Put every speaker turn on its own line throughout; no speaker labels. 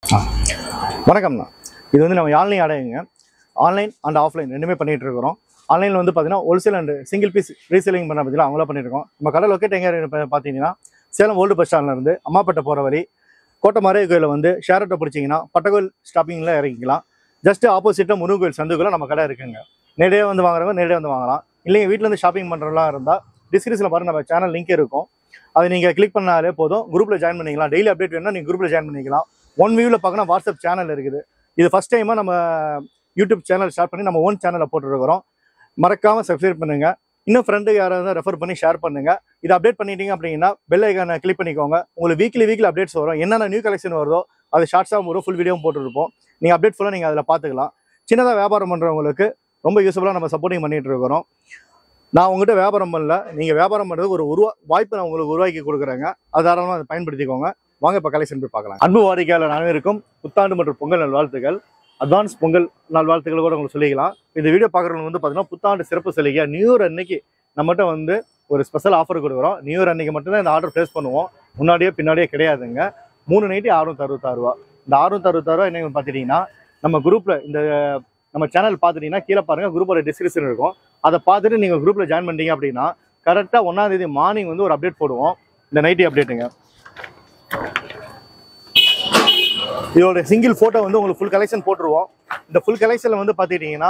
வணக்கம்ண்ணா இது வந்து நம்ம ஆன்லைன் அடையுங்க ஆன்லைன் அண்ட் ஆஃப்லைன் ரெண்டுமே பண்ணிட்டு இருக்கிறோம் ஆன்லைனில் வந்து பார்த்தீங்கன்னா wholesale and single piece reselling பண்ண பற்றிலாம் அவங்களா பண்ணிட்டு இருக்கோம் நம்ம கடை லொக்கேட் எங்கே இருக்கு பார்த்தீங்கன்னா சேலம் ஓல்டு பஸ் ஸ்டாண்ட்ல இருந்து அம்மாப்பேட்டை போகிற வழி கோட்டை கோயிலில் வந்து ஷேர் ஆட்டோ பிடிச்சிங்கன்னா பட்டகோயில் ஸ்டாப்பிங்கில் இறங்கிக்கலாம் ஜஸ்ட் ஆப்போசிட்டாக முருகன் கோயில் சந்துக்குள்ள நம்ம கடை இருக்குங்க நேரடியாக வந்து வாங்குறவங்க நேரடியாக வந்து வாங்கலாம் இல்லைங்க வீட்டில் இருந்து ஷாப்பிங் பண்ணுறலாம் இருந்தால் டிஸ்கிரிப்ஷனில் பாருங்க நம்ம சேனல் லிங்க் இருக்கும் அதை நீங்கள் கிளிக் பண்ணாலே போதும் குரூப்பில் ஜாயின் பண்ணிக்கலாம் டெய்லி அப்டேட் வேணும்னா நீங்கள் குரூப்பில் ஜாயின் பண்ணிக்கலாம் ஒன் வியூவில் பார்க்கணும் வாட்ஸ்அப் சேனல் இருக்குது இது ஃபஸ்ட் டைமாக நம்ம யூடியூப் சேனல் ஸ்டார்ட் பண்ணி நம்ம ஓன் சேனலில் போட்டுருக்கிறோம் மறக்காமல் சப்ஸ்கிரைப் பண்ணுங்கள் இன்னும் ஃப்ரெண்டு யாராவது ரெஃபர் பண்ணி ஷேர் பண்ணுங்கள் இது அப்டேட் பண்ணிட்டீங்க அப்படின்னா பெல் ஐக்கானை கிளிக் பண்ணிக்கோங்க உங்களுக்கு வீக்லி வீக்லி அப்டேட்ஸ் வரும் என்னென்ன நியூ கலெக்ஷன் வருதோ அது ஷார்ட்ஸாக வரும் ஃபுல் வீடியோவும் போட்டுருப்போம் நீங்கள் அப்டேட் ஃபுல்லாக நீங்கள் அதில் பார்த்துக்கலாம் சின்னதாக வியாபாரம் பண்ணுறவங்களுக்கு ரொம்ப யூஸ்ஃபுல்லாக நம்ம சப்போர்ட்டிங் பண்ணிட்டு இருக்கிறோம் நான் உங்ககிட்ட வியாபாரம் பண்ணல நீங்கள் வியாபாரம் பண்ணுறதுக்கு ஒரு உருவா வாய்ப்பு நான் உங்களுக்கு உருவாக்கி கொடுக்குறேங்க அது தாராளமாக அதை பயன்படுத்திக்கோங்க வாங்க இப்போ கலெக்ஷன் போய் பார்க்கலாம் அன்பு வாடிக்கையாளர் அனைவருக்கும் புத்தாண்டு மற்றும் பொங்கல் நல்வாழ்த்துக்கள் அட்வான்ஸ் பொங்கல் நல்வாழ்த்துக்கள் கூட உங்களுக்கு சொல்லிக்கலாம் இந்த வீடியோ பார்க்குறவங்க வந்து பார்த்தீங்கன்னா புத்தாண்டு சிறப்பு சலுகை நியூ இயர் அன்னைக்கு நம்மகிட்ட வந்து ஒரு ஸ்பெஷல் ஆஃபர் கொடுக்குறோம் நியூ இயர் அன்னைக்கு மட்டும்தான் இந்த ஆர்டர் ப்ளேஸ் பண்ணுவோம் முன்னாடியே பின்னாடியே கிடையாதுங்க மூணு நைட்டி அறுநூத்தி அறுபத்தாறு ரூபா இந்த அறுநூத்தி அறுபத்தாறு ரூபா என்ன பார்த்துட்டீங்கன்னா நம்ம குரூப்பில் இந்த நம்ம சேனல் பார்த்துட்டீங்கன்னா கீழே பாருங்கள் குரூப்போட டிஸ்கிரிப்ஷன் இருக்கும் அதை பார்த்துட்டு நீங்கள் குரூப்பில் ஜாயின் பண்ணிட்டீங்க அப்படின்னா கரெக்டாக ஒன்றாந்தேதி மார்னிங் வந்து ஒரு அப்டேட் போடுவோம் இந்த நைட்டி அப்டேட்டுங்க இதோட சிங்கிள் ஃபோட்டோ வந்து உங்களுக்கு ஃபுல் கலெக்ஷன் போட்டுருவோம் இந்த ஃபுல் கலெக்ஷனில் வந்து பார்த்துக்கிட்டிங்கன்னா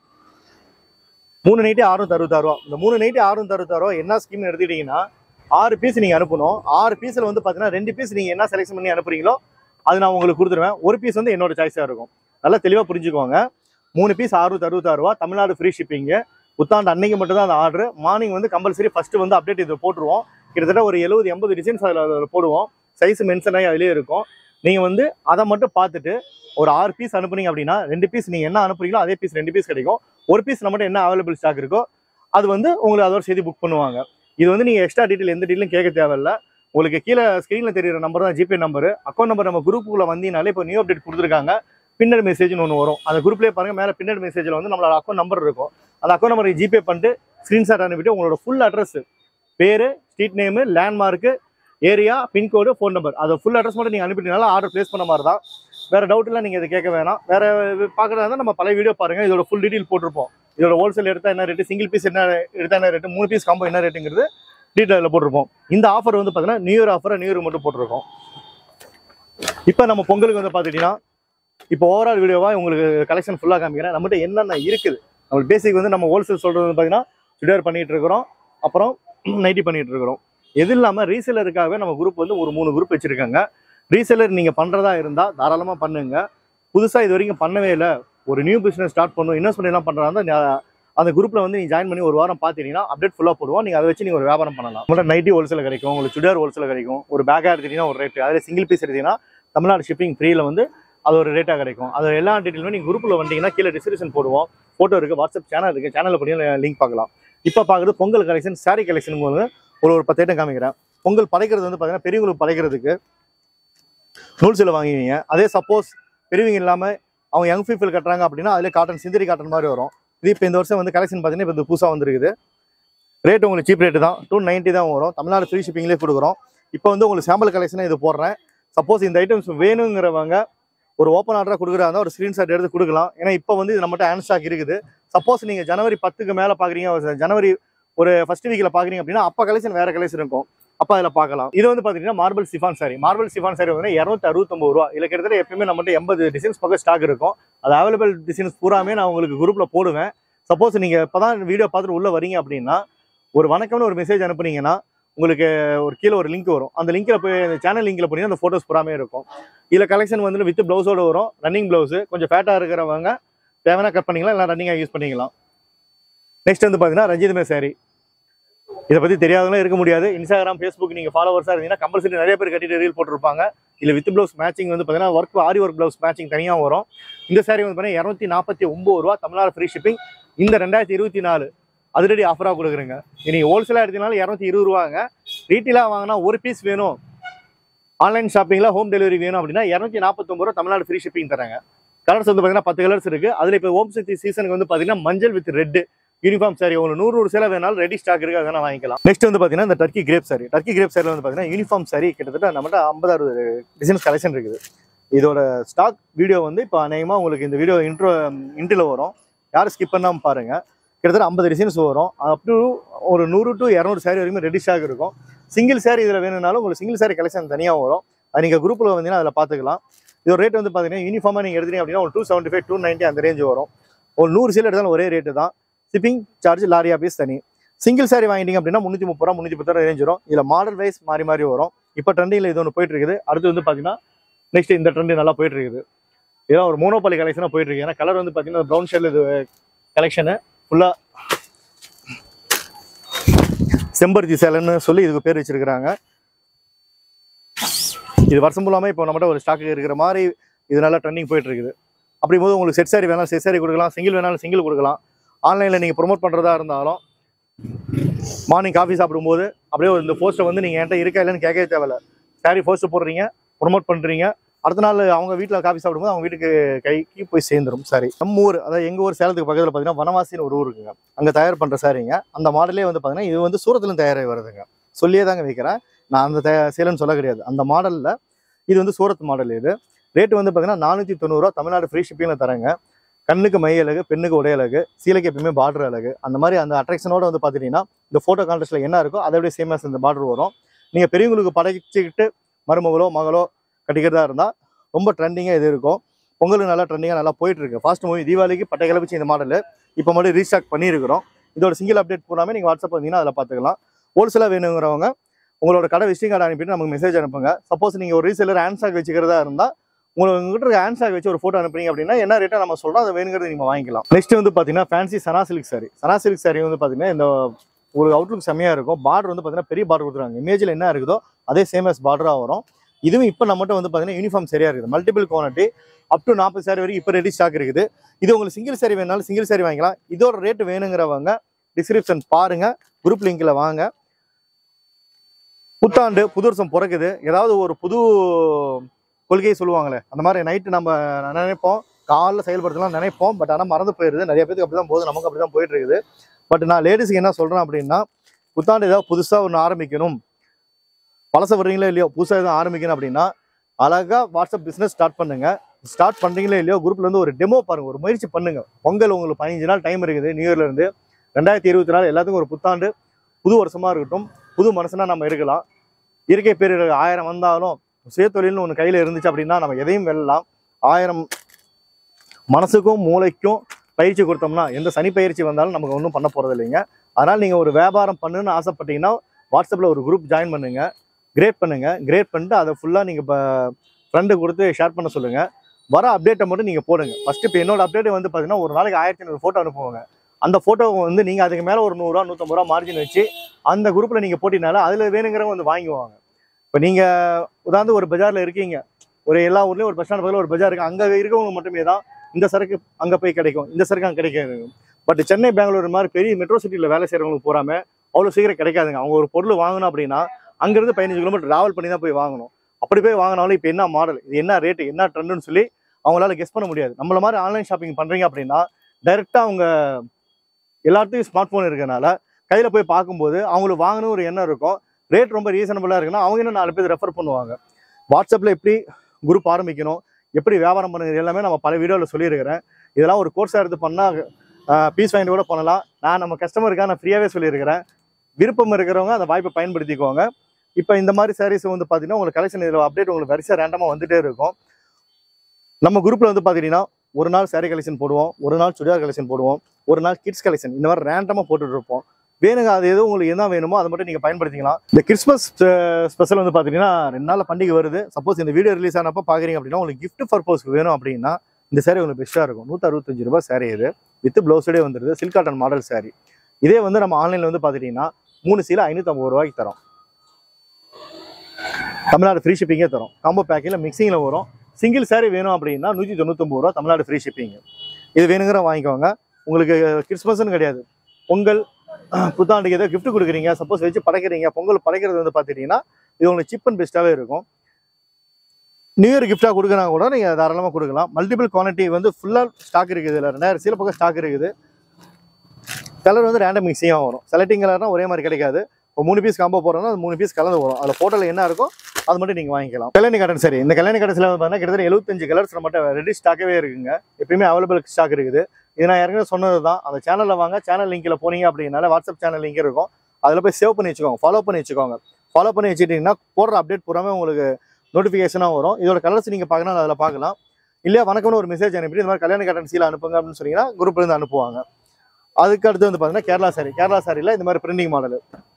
மூணு நைட்டு அறுநூத்தி அறுபத்தாறு ரூபா இந்த மூணு நைட்டு அறுநூத்தி அறுபத்தாறு ரூபா என்ன ஸ்கீம்னு எடுத்துக்கிட்டிங்கன்னா ஆறு பீஸ் நீங்கள் அனுப்பணும் ஆறு பீஸில் வந்து பார்த்தீங்கன்னா ரெண்டு பீஸ் நீங்கள் என்ன செலெக்ஷன் பண்ணி அனுப்புறீங்களோ அது நான் உங்களுக்கு கொடுத்துருவேன் ஒரு பீஸ் வந்து என்னோட சாய்ஸாக இருக்கும் நல்லா தெளிவாக புரிஞ்சுக்கோங்க மூணு பீஸ் அறுநூத்தி அறுபத்தாறு ரூபா தமிழ்நாடு ஃப்ரீ ஷிப்பிங்கு புத்தாண்டு அன்னைக்கு மட்டும் தான் அந்த ஆர்டர் மார்னிங் வந்து கம்பல்சரி ஃபர்ஸ்ட் வந்து அப்டேட் இது போட்டுருவோம் கிட்டத்தட்ட ஒரு எழுபது எண்பது டிசைன்ஸ் அதில் அதில் போடுவோம் சைஸ் மென்ஷன் ஆகி அதிலே இருக்கும் நீங்கள் வந்து அதை மட்டும் பார்த்துட்டு ஒரு ஆறு பீஸ் அனுப்புனீங்க அப்படின்னா ரெண்டு பீஸ் நீங்கள் என்ன அனுப்புறீங்களோ அதே பீஸ் ரெண்டு பீஸ் கிடைக்கும் ஒரு பீஸ் நம்மகிட்ட என்ன அவைலபிள் ஸ்டாக் இருக்கோ அது வந்து உங்களுக்கு அதோட செய்தி புக் பண்ணுவாங்க இது வந்து நீங்கள் எக்ஸ்ட்ரா டீட்டெயில் எந்த டீட்டெயிலும் கேட்க தேவையில்ல உங்களுக்கு கீழே ஸ்க்ரீனில் தெரியுற நம்பர் தான் ஜிபே நம்பர் அக்கௌண்ட் நம்பர் நம்ம குரூப்புக்குள்ள வந்தீங்கனாலே இப்போ நியூ அப்டேட் கொடுத்துருக்காங்க பின்னட் மெசேஜ்னு ஒன்று வரும் அந்த குரூப்லேயே பாருங்க மேலே பின்னட் மெசேஜில் வந்து நம்மளோட அக்கௌண்ட் நம்பர் இருக்கும் அந்த அக்கௌண்ட் நம்பருக்கு ஜிபே பண்ணிட்டு ஸ்க்ரீன்ஷாட் அனுப்பிட்டு உங்களோட ஃபுல் அட்ரஸ் பேர் street name landmark area pincode phone number அதை ஃபுல் அட்ரஸ் மட்டும் நீங்கள் அனுப்பிட்டீங்கனால ஆர்டர் ப்ளேஸ் பண்ண மாதிரி தான் வேறு டவுட்லாம் நீங்கள் இதை கேட்க வேணாம் வேறு பார்க்குறதா இருந்தால் நம்ம பழைய வீடியோ பாருங்கள் இதோட ஃபுல் டீட்டெயில் போட்டிருப்போம் இதோட ஹோல்சேல் எடுத்தால் என்ன ரேட்டு சிங்கிள் பீஸ் என்ன எடுத்தால் என்ன ரேட்டு மூணு பீஸ் காம்போ என்ன ரேட்டுங்கிறது டீட்டெயிலில் போட்டிருப்போம் இந்த ஆஃபர் வந்து பார்த்தீங்கன்னா நியூ இயர் ஆஃபரை நியூ இயர் மட்டும் போட்டிருக்கோம் இப்போ நம்ம பொங்கலுக்கு வந்து பார்த்துட்டிங்கன்னா இப்போ ஓவரால் வீடியோவாக உங்களுக்கு கலெக்ஷன் ஃபுல்லாக காமிக்கிறேன் நம்மகிட்ட என்னென்ன இருக்குது நம்ம பேசிக் வந்து நம்ம ஹோல்சேல் சொல்கிறது வந்து பார்த்தீங்கன்னா சுடிதார் பண்ணிகிட்டு இருக்கிறோம் அப்புறம் நைட்டி பண்ணிகிட்டு இருக்கிறோம் எது இல்லாமல் ரீசேலருக்காகவே நம்ம குரூப் வந்து ஒரு மூணு குரூப் வச்சுருக்காங்க ரீசேலர் நீங்கள் பண்ணுறதா இருந்தால் தாராளமாக பண்ணுங்க புதுசாக இது வரைக்கும் பண்ணவே இல்லை ஒரு நியூ பிஸ்னஸ் ஸ்டார்ட் பண்ணணும் இன்வெஸ்ட்மெண்ட் எல்லாம் பண்ணுறாங்க அந்த குரூப்பில் வந்து நீங்கள் ஜாயின் பண்ணி ஒரு வாரம் பார்த்தீங்கன்னா அப்டேட் ஃபுல்லாக போடுவோம் நீங்கள் அதை வச்சு நீங்கள் ஒரு வியாபாரம் பண்ணலாம் உங்கள்கிட்ட நைட்டி ஹோல்சேல் கிடைக்கும் உங்களுக்கு சுடிதார் ஹோல்சேல் கிடைக்கும் ஒரு பேக்காக எடுத்தீங்கன்னா ஒரு ரேட்டு அதில் சிங்கிள் பீஸ் எடுத்தீங்கன்னா தமிழ்நாடு ஷிப்பிங் ஃப்ரீயில் வந்து அது ஒரு ரேட்டாக கிடைக்கும் அது எல்லா டீட்டெயிலுமே நீங்கள் குரூப்பில் வந்தீங்கன்னா கீழே டிஸ்கிரிப்ஷன் போடுவோம் ஃபோட்டோ இருக்குது வாட்ஸ்அப் சேனல் இருக்குது சேனலில் பண்ணி லிங்க் பார்க்கலாம் இப்போ பார்க்குறது பொங்கல் கலெக்ஷன் சாரீ கலெக்ஷன் போது ஒரு ஒரு பத்து ஐட்டம் காமிக்கிறேன் பொங்கல் படைக்கிறது வந்து பார்த்தீங்கன்னா பெரியவங்களுக்கு படைக்கிறதுக்கு நூல் சீலை வாங்குவீங்க அதே சப்போஸ் பெரியவங்க இல்லாமல் அவங்க யங் பீப்புள் கட்டுறாங்க அப்படின்னா அதிலே காட்டன் சிந்தரி காட்டன் மாதிரி வரும் இது இப்போ இந்த வருஷம் வந்து கலெக்ஷன் பார்த்தீங்கன்னா இப்போ இந்த புதுசாக வந்துருக்குது ரேட் உங்களுக்கு சீப் ரேட்டு தான் டூ நைன்ட்டி தான் வரும் தமிழ்நாடு ஃப்ரீ ஷிப்பிங்லேயே கொடுக்குறோம் இப்போ வந்து உங்களுக்கு சாம்பிள் கலெக்ஷனே இது போடுறேன் சப்போஸ் இந்த ஐட்டம்ஸ் வேணுங்கிறவங்க ஒரு ஓப்பன் ஆர்டராக கொடுக்குறாங்க ஒரு ஸ்க்ரீன்ஷாட் எடுத்து கொடுக்கலாம் ஏன்னா இப்போ வந்து இது நம்மகிட்ட ஹேண்ட் ஸ்டாக் இருக்குது சப்போஸ் நீங்கள் ஜனவரி பத்துக்கு மேலே பார்க்குறீங்க ஜனவரி ஒரு ஃபர்ஸ்ட் வீக்கில் பார்க்குறீங்க அப்படின்னா அப்போ கலெக்ஷன் வேறு கலெக்ஷன் இருக்கும் அப்போ அதில் பார்க்கலாம் இது வந்து பார்த்தீங்கன்னா marble chiffon saree marble chiffon saree வந்து இரநூத்தி அறுபத்தொம்பது ரூபா இதில் கிட்டத்தட்ட எப்பயுமே நம்மகிட்ட எண்பது டிசைன்ஸ் பக்கம் ஸ்டாக் இருக்கும் அது அவைலபிள் டிசைன்ஸ் பூராமே நான் உங்களுக்கு குரூப்பில் போடுவேன் சப்போஸ் நீங்கள் இப்போ தான் வீடியோ பார்த்துட்டு உள்ளே வரீங்க அப்படின்னா ஒரு வணக்கம்னு ஒரு மெசேஜ் அனுப்புனீங்கன்னா உங்களுக்கு ஒரு கீழே ஒரு லிங்க் வரும் அந்த லிங்க்கில் போய் அந்த சேனல் லிங்க்கில் போனீங்கன்னா அந்த ஃபோட்டோஸ் பூராமே இருக்கும் இதில் கலெக்ஷன் வந்து வித் ப்ளவுஸோட வரும் ரன்னிங் ப்ளவுஸு கொஞ்சம் ஃபேட்டாக இருக்கிறவங்க தேவையான கட் பண்ணிக்கலாம் இல்லை ரன்னிங்காக யூஸ் பண்ணிக்கலாம் நெக்ஸ்ட் வந்து பார்த்தீங்கன்னா ரஞ்சிதமே சாரி இதை பற்றி தெரியாதவங்களும் இருக்க முடியாது இன்ஸ்டாகிராம் ஃபேஸ்புக் நீங்கள் ஃபாலோவர்ஸாக இருந்தீங்கன்னா கம்பல்சரி நிறைய பேர் கட்டிட்டு ரீல் போட்டிருப்பாங்க இல்லை வித் ப்ளவுஸ் மேட்சிங் வந்து பார்த்தீங்கன்னா work aari work blouse matching தனியாக வரும் இந்த சாரி வந்து பார்த்தீங்கன்னா இரநூத்தி நாற்பத்தி ஒம்பது ரூபா தமிழ்நாடு ஃப்ரீ ஷிப்பிங் இந்த ரெண்டாயிரத்தி இருபத்தி நாலு அதிரடி ஆஃபராக கொடுக்குறேங்க நீங்கள் ஹோல்சேலாக எடுத்தீங்கனாலும் இரநூத்தி இருபது ரூபாங்க ரீட்டெயிலாக வாங்கினா ஒரு பீஸ் வேணும் ஆன்லைன் ஷாப்பிங்கில் ஹோம் டெலிவரி வேணும் அப்படின்னா இரநூத்தி நாற்பத்தொம்பது ரூபா தமிழ்நாடு ஃப்ரீ ஷிப்பிங் தராங்க கலர்ஸ் வந்து பார்த்தீங்கன்னா பத்து கலர்ஸ் இருக்குது அதில் இப்போ ஓம் சக்தி சீசனுக்கு வந்து பார்த்தீங்கன்னா மஞ்சள் வித் ரெட்டு யூனிஃபார்ம் சாரி உங்களுக்கு நூறு நூறு சேலை வேணாலும் ரெடி ஸ்டாக் இருக்கு அதெல்லாம் வாங்கிக்கலாம் நெக்ஸ்ட் வந்து பார்த்தீங்கன்னா இந்த Turkey crepe saree Turkey crepe சாரியில் வந்து பார்த்தீங்கன்னா யூனிஃபார்ம் சாரி கிட்டத்தட்ட நம்மகிட்ட ஐம்பது அறுபது டிசைன்ஸ் கலெக்ஷன் இருக்குது இதோட ஸ்டாக் வீடியோ வந்து இப்போ அநேகமாக உங்களுக்கு இந்த வீடியோ இன்ட்ரோ இன்ட்ரில் வரும் யாரும் ஸ்கிப் பண்ணாமல் பாருங்க கிட்டத்தட்ட ஐம்பது டிசைன்ஸ் வரும் அப் டு ஒரு நூறு டு இரநூறு saree வரைக்கும் ரெடி ஸ்டாக் இருக்கும் சிங்கிள் saree இதில் வேணும்னாலும் உங்களுக்கு சிங்கிள் saree கலெக்ஷன் தனியாக வரும் அது நீங்கள் குரூப்பில் வந்தீங்கன்னா அதில் பார்த்துக்கலாம் இதோட ரேட் வந்து பார்த்தீங்கன்னா யூனிஃபார்மாக நீங்கள் எடுத்தீங்க அப்படின்னா ஒரு two seventy five two ninety அந்த ரேஞ்ச் வரும் ஒரு நூறு சீல் எடுத்தாலும் ஒரே ரேட்டு தான் ஷிப்பிங் சார்ஜ் லாரி ஆஃபீஸ் தனி சிங்கிள் saree வாங்கிட்டீங்க அப்படின்னா முந்நூற்றி முப்பது ரூபா முந்நூற்றி பத்து ரூபா ரேஞ்ச் வரும் இதில் மாடல் வைஸ் மாறி மாறி வரும் இப்போ ட்ரெண்டிங்கில் இது ஒன்று போயிட்டு இருக்குது அடுத்து வந்து பார்த்தீங்கன்னா நெக்ஸ்ட் இந்த ட்ரெண்ட் நல்லா போயிட்டு இருக்குது இதெல்லாம் ஒரு மோனோபாலி கலெக்ஷனாக போயிட்டு இருக்கு ஏன்னா கலர் வந்து பார்த்தீங்கன்னா ப்ரௌன் ஷேல் இது கலெக்ஷனு ஃபுல்லாக செம்பருத்தி சேலைன்னு சொல்லி இதுக்கு பேர் வச்சிருக்கிறாங்க இது வருஷம் ஃபுல்லாமே இப்போ நம்மகிட்ட ஒரு ஸ்டாக் இருக்கிற மாதிரி இது நல்லா ட்ரெண்டிங் போயிட்டு இருக்குது அப்படிங்கும்போது உங்களுக்கு செட் சாரி வேணாலும் செட் சாரி கொடுக்கலாம் சிங்கிள் வேணாலும் சிங்கிள் கொடுக்கலாம் ஆன்லைனில் நீங்கள் ப்ரொமோட் பண்ணுறதா இருந்தாலும் மார்னிங் காஃபி சாப்பிடும்போது அப்படியே ஒரு இந்த போஸ்ட்டை வந்து நீங்கள் என்கிட்ட இருக்கா இல்லைன்னு கேட்கவே தேவையில்ல சாரி போஸ்ட்டு போடுறீங்க ப்ரொமோட் பண்ணுறீங்க அடுத்த நாள் அவங்க வீட்டில் காஃபி சாப்பிடும்போது அவங்க வீட்டுக்கு கைக்கு போய் சேர்ந்துரும் சாரி நம்ம ஊர் அதாவது எங்கள் ஊர் சேலத்துக்கு பக்கத்தில் பார்த்தீங்கன்னா வனவாசின்னு ஒரு ஊர் இருக்குங்க அங்கே தயார் பண்ணுற சாரிங்க அந்த மாடலே வந்து பார்த்தீங்கன்னா இது வந்து சூரத்துலேருந்து தயாராகி வருதுங்க சொல்லியே தாங்க வைக்கிறேன் நான் அந்த தயா சேலன்னு சொல்ல கிடையாது அந்த மாடலில் இது வந்து சூரத் மாடல் இது ரேட் வந்து பார்த்தீங்கன்னா நானூற்றி தொண்ணூறுரூவா தமிழ்நாடு ஃப்ரீ ஷிப்பிங்கில் தரேங்க கண்ணுக்கு மை அழகு பெண்ணுக்கு உடை அழகு சீலைக்கு எப்பயுமே பார்டர் அழகு அந்த மாதிரி அந்த அட்ராக்ஷனோட வந்து பார்த்துட்டீங்கன்னா இந்த ஃபோட்டோ கான்டெஸ்ட்டில் என்ன இருக்கோ அதை விட சேமஸ் இந்த பார்டர் வரும் நீங்கள் பெரியவங்களுக்கு படைச்சிக்கிட்டு மருமகளோ மகளோ கட்டிக்கிறதா இருந்தால் ரொம்ப ட்ரெண்டிங்காக இது இருக்கும் பொங்கலுக்கு நல்லா ட்ரெண்டிங்காக நல்லா போயிட்டு இருக்கு ஃபாஸ்ட் மூவி தீபாவளிக்கு பட்டை கிளப்பிச்சு இந்த மாடல் இப்போ மட்டும் ரீஸ்டாக் பண்ணியிருக்கிறோம் இதோட சிங்கிள் அப்டேட் பூராமே நீங்கள் வாட்ஸ்அப் வந்தீங்கன்னா அதில் பார்த்துக்கலாம் ஹோல்சேலாக வேணுங்கிறவங்க உங்களோட கடை விசிட்டிங் கார்டு அனுப்பிட்டு நமக்கு மெசேஜ் அனுப்புங்க சப்போஸ் நீங்கள் ஒரு ரீசேலர் ஹேண்ட்ஸ்டாக் வச்சுக்கிறதா இருந்தால் உங்களுக்கு உங்ககிட்ட இருக்க ஹேண்ட்ஸ்டாக் வச்சு ஒரு ஃபோட்டோ அனுப்புறீங்க அப்படின்னா என்ன ரேட்டாக நம்ம சொல்கிறோம் அதை வேணுங்கிறது நீங்கள் வாங்கிக்கலாம் நெக்ஸ்ட் வந்து பார்த்தீங்கன்னா ஃபேன்சி சனா சில்க் சாரி சனா சில்க் சாரி வந்து பார்த்தீங்கன்னா இந்த ஒரு அவுட்லுக் செம்மையாக இருக்கும் பார்டர் வந்து பார்த்தீங்கன்னா பெரிய பார்டர் கொடுத்துருவாங்க இமேஜில் என்ன இருக்குதோ அதே சேம் as பார்டராக வரும் இதுவும் இப்போ நம்மகிட்ட வந்து பார்த்தீங்கன்னா யூனிஃபார்ம் சரியாக இருக்குது மல்டிபிள் குவாலிட்டி அப் டு நாற்பது சாரி வரைக்கும் இப்போ ரெடி ஸ்டாக் இருக்குது இது உங்களுக்கு சிங்கிள் சாரி வேணாலும் சிங்கிள் சாரி வாங்கிக்கலாம் இதோட ரேட் வேணுங்கிறவங்க டிஸ்கிரிப்ஷன் பாருங்க குரூப் லிங்க்ல வாங்க புத்தாண்டு புது வருஷம் பிறக்குது ஏதாவது ஒரு புது கொள்கையை சொல்லுவாங்களே அந்த மாதிரி நைட்டு நம்ம நினைப்போம் காலைல செயல்படுத்தலாம் நினைப்போம் பட் ஆனால் மறந்து போயிடுது நிறைய பேருக்கு அப்படி தான் போகுது நமக்கு அப்படி தான் போயிட்டு இருக்குது பட் நான் லேடிஸ்க்கு என்ன சொல்கிறேன் அப்படின்னா புத்தாண்டு ஏதாவது புதுசாக ஒன்று ஆரம்பிக்கணும் பழச வர்றீங்களோ இல்லையோ புதுசாக எதுவும் ஆரம்பிக்கணும் அப்படின்னா அழகாக வாட்ஸ்அப் பிஸ்னஸ் ஸ்டார்ட் பண்ணுங்க ஸ்டார்ட் பண்ணுறீங்களோ இல்லையோ குரூப்ல இருந்து ஒரு டெமோ பாருங்க ஒரு முயற்சி பண்ணுங்க பொங்கல் உங்களுக்கு பதினஞ்சு நாள் டைம் இருக்குது நியூ இயர்ல இருந்து ரெண்டாயிரத்தி இருபத்தி நாலு எல்லாத்துக்கும் ஒரு புத்தாண்டு புது வருஷமா இருக்கட்டும் புது மனசுனா நம்ம இருக்கலாம் இயற்கை பேரிடர் ஆயிரம் வந்தாலும் சுயதொழில்னு ஒன்று கையில் இருந்துச்சு அப்படின்னா நம்ம எதையும் வெல்லலாம் ஆயிரம் மனசுக்கும் மூளைக்கும் பயிற்சி கொடுத்தோம்னா எந்த சனி பயிற்சி வந்தாலும் நமக்கு ஒன்றும் பண்ண போகிறது இல்லைங்க அதனால் நீங்கள் ஒரு வியாபாரம் பண்ணுன்னு ஆசைப்பட்டீங்கன்னா வாட்ஸ்அப்பில் ஒரு குரூப் ஜாயின் பண்ணுங்க கிரேட் பண்ணுங்க கிரேட் பண்ணிட்டு அதை ஃபுல்லாக நீங்கள் இப்போ ஃப்ரெண்டு கொடுத்து ஷேர் பண்ண சொல்லுங்கள் வர அப்டேட்டை மட்டும் நீங்கள் போடுங்க ஃபஸ்ட்டு இப்போ என்னோட அப்டேட் வந்து பார்த்தீங்கன்னா ஒரு நாளைக்கு ஆயிரத்தி ஐநூறு ஃபோட்டோ அனுப்புவாங்க அந்த ஃபோட்டோவை வந்து நீங்கள் அதுக்கு மேலே ஒரு நூறுரூவா நூற்றம்பது ரூபா மார்ஜின் வச்சு அந்த குரூப்பில் நீங்கள் போட்டினால அதில் வேணுங்கிறவங்க வந்து வாங்குவாங்க இப்போ நீங்கள் உதாரணத்து ஒரு பஜாரில் இருக்கீங்க ஒரு எல்லா ஊர்லேயும் ஒரு பஸ் ஸ்டாண்ட் பக்கத்தில் ஒரு பஜார் இருக்கு அங்கே இருக்கவங்க மட்டுமே தான் இந்த சரக்கு அங்கே போய் கிடைக்கும் இந்த சரக்கு அங்கே கிடைக்காது பட் சென்னை பெங்களூர் இந்த மாதிரி பெரிய மெட்ரோ சிட்டியில் வேலை செய்கிறவங்களுக்கு பூராம அவ்வளோ சீக்கிரம் கிடைக்காதுங்க அவங்க ஒரு பொருள் வாங்கணும் அப்படின்னா அங்கேருந்து பதினஞ்சு கிலோமீட்டர் ட்ராவல் பண்ணி தான் போய் வாங்கணும் அப்படி போய் வாங்கினாலும் இப்போ என்ன மாடல் இது என்ன ரேட்டு என்ன ட்ரெண்டுன்னு சொல்லி அவங்களால கெஸ் பண்ண முடியாது நம்மள மாதிரி ஆன்லைன் ஷாப்பிங் பண்ணுறீங்க அப்படின்னா டைரெக்டாக அவங்க எல்லாத்துக்கும் ஸ்மார்ட் ஃபோன் இருக்கனால கையில் போய் பார்க்கும்போது அவங்களுக்கு வாங்கணும் ஒரு எண்ணம் இருக்கும் ரேட் ரொம்ப ரீசனபிளாக இருக்குன்னா அவங்க இன்னும் நாலு பேர் ரெஃபர் பண்ணுவாங்க வாட்ஸ்அப்பில் எப்படி குரூப் ஆரம்பிக்கணும் எப்படி வியாபாரம் பண்ணுறது எல்லாமே நம்ம பல வீடியோவில் சொல்லியிருக்கிறேன் இதெல்லாம் ஒரு கோர்ஸாக எடுத்து பண்ணால் பீஸ் வாங்கி கூட பண்ணலாம் நான் நம்ம கஸ்டமருக்காக நான் ஃப்ரீயாகவே சொல்லியிருக்கிறேன் விருப்பம் இருக்கிறவங்க அந்த வாய்ப்பை பயன்படுத்திக்கோங்க இப்போ இந்த மாதிரி சாரீஸ் வந்து பார்த்தீங்கன்னா உங்களுக்கு கலெக்ஷன் இதில் அப்டேட் உங்களுக்கு வரிசையாக ரேண்டமாக வந்துட்டே இருக்கும் நம்ம குரூப்பில் வந்து பார்த்துக்கிட்டிங்கன்னா ஒரு நாள் saree கலெக்ஷன் போடுவோம் ஒரு நாள் சுடிதார் கலெக்ஷன் போடுவோம் ஒரு நாள் கிட்ஸ் கலெக்ஷன் இந்த மாதிரி ரேண்டமாக போட்டுட்டு இருப்போம் வேணுங்க அது எதுவும் உங்களுக்கு என்ன வேணுமோ அதை மட்டும் நீங்கள் பயன்படுத்திக்கலாம் இந்த கிறிஸ்மஸ் ஸ்பெஷல் வந்து பார்த்தீங்கன்னா ரெண்டு நாள் பண்டிகை வருது சப்போஸ் இந்த வீடியோ ரிலீஸ் ஆனப்போ பார்க்குறீங்க அப்படின்னா உங்களுக்கு gift பர்பஸ்க்கு வேணும் அப்படின்னா இந்த saree உங்களுக்கு பெஸ்ட்டாக இருக்கும் நூற்றி அறுபத்தஞ்சு ரூபாய் saree இது வித் ப்ளவுஸோடய வந்துருது சில்க் காட்டன் மாடல் saree இதே வந்து நம்ம ஆன்லைனில் வந்து பார்த்துட்டிங்கன்னா மூணு சீலை ஐநூற்றம்பது ரூபாய்க்கு தரோம் தமிழ்நாடு ஃப்ரீ ஷிப்பிங்கே தரும் காம்போ பேக்கில் மிக்சிங்கில் வரும் சிங்கிள் saree வேணும் அப்படின்னா நூற்றி தொண்ணூத்தொம்பது ரூபா தமிழ்நாடு ஃப்ரீ ஷிப்பிங் இது வேணுங்கிற வாங்கிக்கோங்க உங்களுக்கு கிறிஸ்மஸ்னு கிடையாது பொங்கல் புத்தாண்டுக்கு ஏதோ gift கொடுக்குறீங்க சப்போஸ் வச்சு படைக்கிறீங்க பொங்கல் படைக்கிறது வந்து பார்த்துட்டிங்கன்னா இது உங்களுக்கு சிப் அண்ட் பெஸ்ட்டாகவே இருக்கும் நியூ இயர் கிஃப்டாக கொடுக்குறா கூட நீங்கள் தாராளமாக கொடுக்கலாம் மல்டிபிள் குவான்டிட்டி வந்து ஃபுல்லாக ஸ்டாக் இருக்குது இதில் ரெண்டாயிரம் சீல பக்கம் ஸ்டாக் இருக்குது கலர் வந்து ரேண்டம் மிக்சிங்காக வரும் செலக்டிங் கலர்னால் ஒரே மாதிரி கிடைக்காது இப்போ மூணு பீஸ் காம்போ போடுறோம்னா அது மூணு பீஸ் கலந்து வரும் அதில் ஃபோட்டோவில் என்ன இருக்கோ அது மட்டும் நீங்கள் வாங்கிக்கலாம் கல்யாணி காட்டன் சரி இந்த கல்யாணி காட்டன்ஸில் பார்த்தீங்கன்னா கிட்டத்தட்ட எழுபத்தஞ்சு கலர்ஸ் மட்டும் ரெடி ஸ்டாக்கவே இருக்குங்க எப்பயுமே அவைலபிள் ஸ்டாக் இருக்குது இது நான் ஏற்கனவே சொன்னது தான் அந்த சேனலில் வாங்க சேனல் லிங்கில் போனீங்க அப்படின்னால வாட்ஸ்அப் சேனல் லிங்க் இருக்கும் அதில் போய் சேவ் பண்ணி வச்சுக்கோங்க ஃபாலோ பண்ணி வச்சுக்கோங்க ஃபாலோ பண்ணி வச்சுட்டிங்கன்னா போடுற அப்டேட் பூராமே உங்களுக்கு நோட்டிஃபிகேஷனாக வரும் இதோட கலர்ஸ் நீங்கள் பார்க்கணும் அதில் பார்க்கலாம் இல்லையா வணக்கம்னு ஒரு மெசேஜ் அனுப்பிட்டு இந்த மாதிரி கல்யாண காட்டன் சீல அனுப்புங்க அப்படின்னு சொன்னீங்கன்னா குரூப்ல இருந்து அனுப்புவாங்க அதுக்கு அடுத்து வந்து பார்த்தீங்கன்னா கேரளா சாரி கேரளா சாரியில் இந்த மாதிரி பிரிண்டிங் மாடல்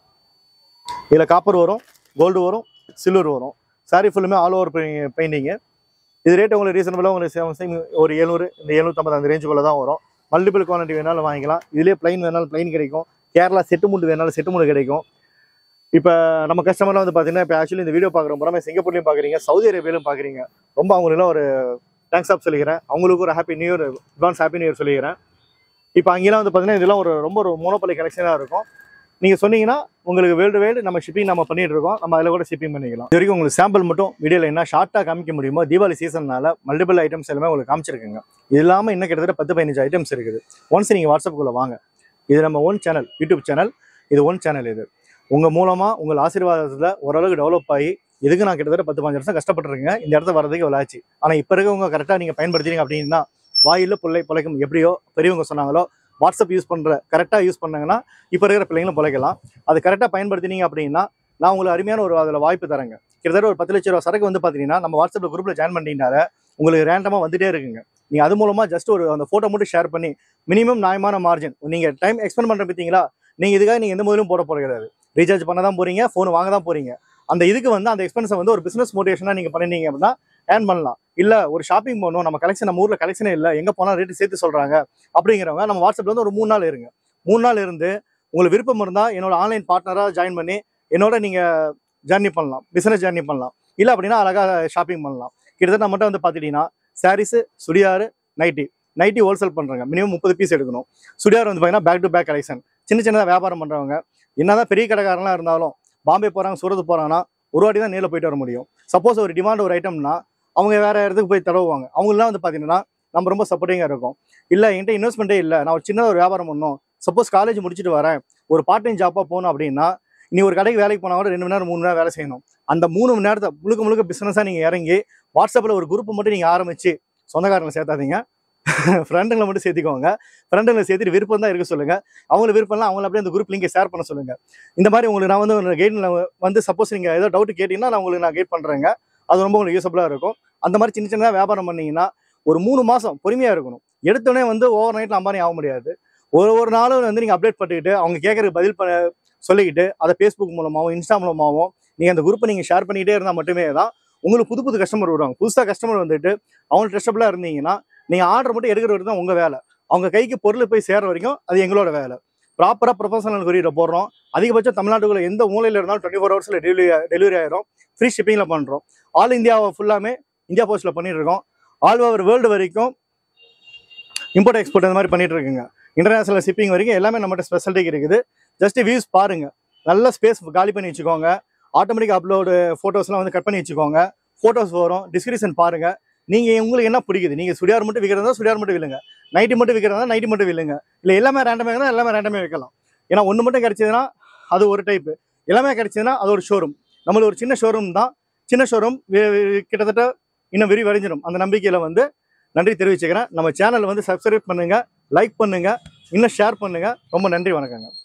இதில் காப்பர் வரும் கோல்டு வரும் சில்வர் வரும் சாரி ஃபுல்லுமே ஆல் ஓவர் பெயிண்டிங்கு இது ரேட் உங்களுக்கு ரீசனபிளாக உங்களுக்கு சேம் சேம் ஒரு எழுநூறு இந்த எழுநூற்றம்பது அந்த ரேஞ்சுக்குள்ள தான் வரும் மல்டிபிள் குவான்டிட்டி வேணாலும் வாங்கிக்கலாம் இதுலேயே பிளைன் வேணாலும் பிளைன் கிடைக்கும் கேரளா செட்டு முண்டு வேணாலும் செட்டு முண்டு கிடைக்கும் இப்போ நம்ம கஸ்டமர்லாம் வந்து பார்த்தீங்கன்னா இப்போ ஆக்சுவலி இந்த வீடியோ பார்க்குற புறமே சிங்கப்பூர்லையும் பார்க்குறீங்க சவுதி அரேபியாலையும் பார்க்குறீங்க ரொம்ப அவங்களுக்குலாம் ஒரு தேங்க்ஸ் ஆப் சொல்லிக்கிறேன் அவங்களுக்கு ஒரு happy new year advance happy new year சொல்லிக்கிறேன் இப்போ அங்கெல்லாம் வந்து பார்த்தீங்கன்னா இதெல்லாம் ஒரு ரொம்ப ஒரு மோனோபலி கலெக்ஷனாக இருக்கும் நீங்கள் சொன்னீங்கன்னா உங்களுக்கு வேர்ல்டு வேர்ல்டு நம்ம ஷிப்பிங் நம்ம பண்ணிட்டு இருக்கோம் நம்ம அதில் கூட ஷிப்பிங் பண்ணிக்கலாம் இது வரைக்கும் உங்களுக்கு சாம்பிள் மட்டும் வீடியோவில் என்ன ஷார்ட்டாக காமிக்க முடியுமோ தீபாவளி சீசன்னால மல்டிபிள் ஐட்டம்ஸ் எல்லாமே உங்களுக்கு காமிச்சிருக்குங்க இது இல்லாமல் இன்னும் கிட்டத்தட்ட பத்து பதினஞ்சு ஐட்டம்ஸ் இருக்குது ஒன்ஸ் நீங்கள் வாட்ஸ்அப்புக்குள்ளே வாங்க இது நம்ம ஓன் சேனல் யூடியூப் சேனல் இது ஓன் சேனல் இது உங்கள் மூலமாக உங்கள் ஆசீர்வாதத்தில் ஓரளவுக்கு டெவலப் ஆகி இதுக்கு நான் கிட்டத்தட்ட பத்து பாஞ்சு வருஷம் கஷ்டப்பட்டுருக்கேன் இந்த இடத்த வரதுக்கு விளாச்சு ஆனால் இப்போ இருக்கவங்க கரெக்டாக நீங்கள் பயன்படுத்தினீங்க அப்படின்னா வாயில பிள்ளை பிழைக்கும் எப்படியோ பெரியவங்க சொன்னாங்களோ வாட்ஸ்அப் யூஸ் பண்ணுற கரெக்டாக யூஸ் பண்ணாங்கன்னா இப்போ இருக்கிற பிள்ளைங்களும் பிழைக்கலாம் அது கரெக்டாக பயன்படுத்தினீங்க அப்படின்னா நான் உங்களுக்கு அருமையான ஒரு அதில் வாய்ப்பு தரேங்க கிட்டத்தட்ட ஒரு பத்து லட்ச ரூபா சரக்கு வந்து பார்த்தீங்கன்னா நம்ம வாட்ஸ்அப்பில் குரூப்பில் ஜாயின் பண்ணிட்டீங்கனால உங்களுக்கு ரேண்டமாக வந்துட்டே இருக்குங்க நீங்கள் அது மூலமாக ஜஸ்ட் ஒரு அந்த ஃபோட்டோ மட்டும் ஷேர் பண்ணி மினிமம் நியாயமான மார்ஜின் நீங்கள் டைம் எக்ஸ்பெண்ட் பண்ணுற பார்த்தீங்களா நீங்கள் இதுக்காக நீங்கள் எந்த முதலும் போட போகிறது கிடையாது ரீசார்ஜ் பண்ண தான் போகிறீங்க ஃபோன் வாங்க தான் போகிறீங்க அந்த இதுக்கு வந்து அந்த எக்ஸ்பென்ஸை வந்து ஒரு பிஸ்னஸ் மோட்டிவேஷனாக நீங்கள் பண்ணிட்டீங்க அப்படின்னா ஏர்ன் பண்ணலாம் இல்லை ஒரு ஷாப்பிங் போகணும் நம்ம கலெக்ஷன் நம்ம ஊரில் கலெக்ஷனே இல்லை எங்கே போனால் ரேட்டு சேர்த்து சொல்கிறாங்க அப்படிங்கிறவங்க நம்ம வாட்ஸ்அப்பில் வந்து ஒரு மூணு நாள் இருங்க மூணு நாள் இருந்து உங்களுக்கு விருப்பம் இருந்தால் என்னோட ஆன்லைன் பார்ட்னராக ஜாயின் பண்ணி என்னோட நீங்கள் ஜர்னி பண்ணலாம் பிஸ்னஸ் ஜர்னி பண்ணலாம் இல்லை அப்படின்னா அழகாக ஷாப்பிங் பண்ணலாம் கிட்டத்தட்ட மட்டும் வந்து பார்த்துட்டீங்கன்னா saris churidar nighty nighty wholesale பண்ணுறாங்க மினிமம் முப்பது பீஸ் எடுக்கணும் சுடியார் வந்து பார்த்தீங்கன்னா பேக் டு பேக் கலெக்ஷன் சின்ன சின்னதாக வியாபாரம் பண்ணுறவங்க என்னதான் பெரிய கடைக்காரங்களாம் இருந்தாலும் பாம்பே போகிறாங்க சூரத் போகிறாங்கன்னா ஒரு வாட்டி தான் நேரில் போயிட்டு வர முடியும் சப்போஸ் ஒரு டிமாண்ட் ஒரு ஐட்டம்னா அவங்க வேற இடத்துக்கு போய் தடவுவாங்க அவங்களாம் வந்து பார்த்தீங்கன்னா நம்ம ரொம்ப சப்போர்ட்டிங்காக இருக்கும் இல்லை என்கிட்ட இன்வெஸ்ட்மெண்ட்டே இல்லை நான் ஒரு சின்ன ஒரு வியாபாரம் பண்ணணும் சப்போஸ் காலேஜ் முடிச்சுட்டு வரேன் ஒரு பார்ட் டைம் ஜாப்பாக போகணும் அப்படின்னா நீ ஒரு கடைக்கு வேலைக்கு போனால் கூட ரெண்டு மணி நேரம் மூணு மணி நேரம் வேலை செய்யணும் அந்த மூணு மணி நேரத்தை முழுக்க முழுக்க பிஸ்னஸாக நீங்கள் இறங்கி வாட்ஸ்அப்பில் ஒரு குரூப் மட்டும் நீங்கள் ஆரம்பிச்சு சொந்தக்காரங்களை சேர்த்தாதீங்க ஃப்ரெண்டுங்களை மட்டும் சேர்த்துக்கோங்க ஃப்ரெண்டுங்களை சேர்த்துட்டு விருப்பம் தான் இருக்க சொல்லுங்க அவங்களுக்கு விருப்பம்லாம் அவங்கள அப்படியே அந்த குரூப் லிங்கை ஷேர் பண்ண சொல்லுங்க இந்த மாதிரி உங்களுக்கு நான் வந்து ஒரு கைடில் வந்து சப்போஸ் நீங்கள் ஏதோ டவுட் கேட்டீங்கன்னா நான் உங்களுக்கு நான் கைட் பண்ணுறேங்க அது ரொம்ப உங்களுக்கு யூஸ்ஃபுல்லாக இருக்கும் அந்த மாதிரி சின்ன சின்னதாக வியாபாரம் பண்ணீங்கன்னா ஒரு மூணு மாதம் பொறுமையாக இருக்கணும் எடுத்தோடனே வந்து ஓவர் நைட்டில் அம்பானி ஆக முடியாது ஒரு ஒரு நாளும் வந்து நீங்கள் அப்டேட் பண்ணிக்கிட்டு அவங்க கேட்கறதுக்கு பதில் பண்ண சொல்லிக்கிட்டு அதை ஃபேஸ்புக் மூலமாகவும் இன்ஸ்டா மூலமாகவும் நீங்கள் அந்த குரூப்பை நீங்கள் ஷேர் பண்ணிக்கிட்டே இருந்தால் மட்டுமே தான் உங்களுக்கு புது புது கஸ்டமர் வருவாங்க புதுசாக கஸ்டமர் வந்துட்டு அவங்க ட்ரஸ்டபுளாக இருந்தீங்கன்னா நீங்கள் ஆர்டர் மட்டும் எடுக்கிற வரைக்கும் தான் உங்கள் வேலை அவங்க கைக்கு பொருள் போய் சேர்ற வரைக்கும் அது எங்களோட வேலை ப்ராப்பராக ப்ரொஃபஷனல் கொரியரை போடுறோம் அதிகபட்சம் தமிழ்நாட்டுக்குள்ள எந்த மூலையில் இருந்தாலும் டுவெண்ட்டி ஃபோர் ஹவர்ஸில் டெலிவரி டெலிவரி ஆயிரும் ஃப்ரீ ஷிப்பிங்கில் பண்ணுறோம் ஆல் இந்தியாவை ஃபுல்லாமே இந்தியா போஸ்ட்டில் பண்ணிட்டு இருக்கோம் ஆல் ஓவர் வேர்ல்டு வரைக்கும் இம்போர்ட் எக்ஸ்போர்ட் இந்த மாதிரி பண்ணிட்டு இருக்குங்க இன்டர்நேஷனல் ஷிப்பிங் வரைக்கும் எல்லாமே நம்மகிட்ட ஸ்பெஷாலிட்டி இருக்குது ஜஸ்ட் வியூஸ் பாருங்க நல்ல ஸ்பேஸ் காலி பண்ணி வச்சுக்கோங்க ஆட்டோமேட்டிக் அப்லோடு ஃபோட்டோஸ்லாம் வந்து கட் பண்ணி வச்சுக்கோங்க ஃபோட்டோஸ் வரும் டிஸ்கிரிப்ஷன் பாருங்க நீங்க உங்களுக்கு என்ன பிடிக்குது நீங்க சுடியார் மட்டும் விற்கிறதா சுடியார் மட்டும் வில்லுங்க நைட்டி மட்டும் விற்கிறதா நைட்டி மட்டும் வில்லுங்க இல்லை எல்லாமே ரேண்டமாக இருந்தால் எல்லாமே ரேண்டமே வைக்கலாம் ஏன்னா ஒன்று மட்டும் கிடைச்சதுன்னா அது ஒரு டைப் எல்லாமே கிடைச்சதுன்னா அது ஒரு ஷோரூம் நம்மளுக்கு ஒரு சின்ன ஷோரூம் தான் சின்ன ஷோரூம் கிட்டத்தட்ட இன்னும் விரிவடைஞ்சிடும் அந்த நம்பிக்கையில வந்து நன்றி தெரிவிச்சுக்கிறேன் நம்ம சேனலை வந்து சப்ஸ்கிரைப் பண்ணுங்க லைக் பண்ணுங்க இன்னும் ஷேர் பண்ணுங்க ரொம்ப நன்றி வணக்கங்க